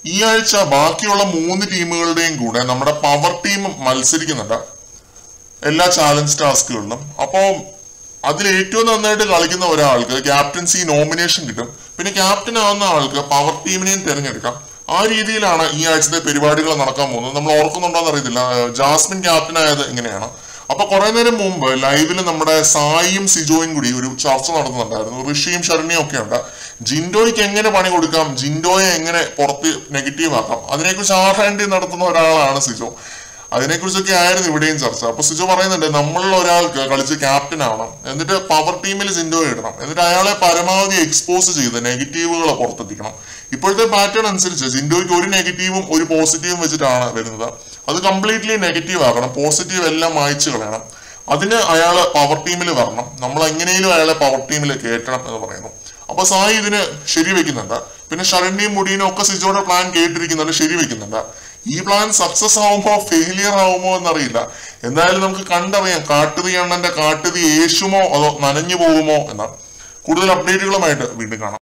ഈ ആഴ്ച ബാക്കിയുള്ള മൂന്ന് ടീമുകളുടെയും കൂടെ നമ്മുടെ പവർ ടീം മത്സരിക്കുന്നുണ്ട് എല്ലാ ചാലഞ്ച് ടാസ്കുകളിലും അപ്പോൾ അതിൽ ഏറ്റവും നന്നായിട്ട് കളിക്കുന്ന ഒരാൾക്ക് ക്യാപ്റ്റൻസി നോമിനേഷൻ കിട്ടും പിന്നെ ക്യാപ്റ്റൻ ആവുന്ന ആൾക്ക് പവർ ടീമിനെയും തിരഞ്ഞെടുക്കാം ആ രീതിയിലാണ് ഈ ആഴ്ചത്തെ പരിപാടികൾ നടക്കാൻ പോകുന്നത് നമ്മൾ ഓർക്കുന്നുണ്ടോന്ന് അറിയത്തില്ല ജാസ്മിൻ ക്യാപ്റ്റൻ ആയത് ഇങ്ങനെയാണ് അപ്പൊ കുറെ നേരം മുമ്പ് ലൈവിൽ നമ്മുടെ സായിയും സിജോയും കൂടി ഒരു ചർച്ച നടത്തുന്നുണ്ടായിരുന്നു ഋഷിയും ശരണ്യയും ഒക്കെ ഉണ്ട് ജിൻഡോയ്ക്ക് എങ്ങനെ പണി കൊടുക്കാം ജിൻഡോയെ എങ്ങനെ പുറത്ത് നെഗറ്റീവ് ആക്കാം അതിനെക്കുറിച്ച് ആറാണ്ടി നടത്തുന്ന ഒരാളാണ് സിജോ അതിനെക്കുറിച്ചൊക്കെ ആയിരുന്നു ഇവിടെയും ചർച്ച അപ്പൊ സിജോ പറയുന്നുണ്ട് നമ്മളിൽ ഒരാൾക്ക് കളിച്ച് ക്യാപ്റ്റൻ ആവണം എന്നിട്ട് പവർ ടീമിൽ ജിൻഡോ ഇടണം എന്നിട്ട് അയാളെ പരമാവധി എക്സ്പോസ് ചെയ്ത് നെഗറ്റീവുകൾ പുറത്തെത്തിക്കണം ഇപ്പോഴത്തെ പാറ്റേൺ അനുസരിച്ച് ജിൻഡോയ്ക്ക് ഒരു നെഗറ്റീവും ഒരു പോസിറ്റീവും വെച്ചിട്ടാണ് വരുന്നത് അത് കംപ്ലീറ്റ്ലി നെഗറ്റീവ് ആക്കണം പോസിറ്റീവ് എല്ലാം മായ്ച്ചു കളയണം അതിന് അയാൾ പവർ ടീമിൽ വരണം നമ്മൾ എങ്ങനെയും അയാളെ പവർ ടീമിൽ കയറ്റണം എന്ന് പറയുന്നു അപ്പൊ സായി ഇതിന് ശരിവെക്കുന്നുണ്ട് പിന്നെ ശരണ്യം മുടീനും ഒക്കെ സിജോയുടെ പ്ലാൻ കേട്ടിരിക്കുന്നുണ്ട് ശരിവെക്കുന്നുണ്ട് ഈ പ്ലാൻ സക്സസ് ആവുമോ ഫെയിലിയർ ആവുമോ എന്നറിയില്ല എന്തായാലും നമുക്ക് കണ്ടറിയാം കാട്ടുതീ അണ്ണന്റെ കാട്ടുതീ യേശുമോ അതോ നനഞ്ഞു പോകുമോ എന്ന് കൂടുതൽ അപ്ഡേറ്റുകളുമായിട്ട് വീണ്ടും കാണാം